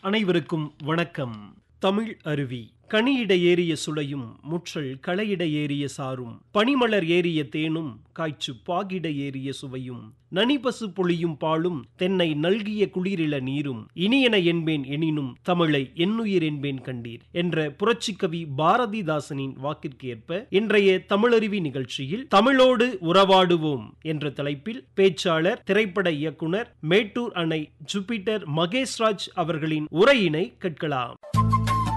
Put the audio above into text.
அனைவருக்கும் வணக்கம் தமிழ் அருவி கனியிட ஏறிய சுளையும் முற்றல் களையிட ஏறிய சாரும் பனிமலர் ஏறிய தேனும் காய்ச்சு பாகிட ஏறிய சுவையும் நனிபசு பொழியும் பாலும் தென்னை நல்கிய குளிரில நீரும் இனியன என்பேன் எனினும் தமிழை என்னுயிர் என்பேன் கண்டீர் என்ற புரட்சிக்கவி பாரதிதாசனின் வாக்கிற்கு ஏற்ப இன்றைய தமிழருவி நிகழ்ச்சியில் தமிழோடு உறவாடுவோம் என்ற தலைப்பில் பேச்சாளர் திரைப்பட இயக்குனர் மேட்டூர் அணை ஜூபிட்டர் மகேஷ்ராஜ் அவர்களின் உரையினை கேட்கலாம்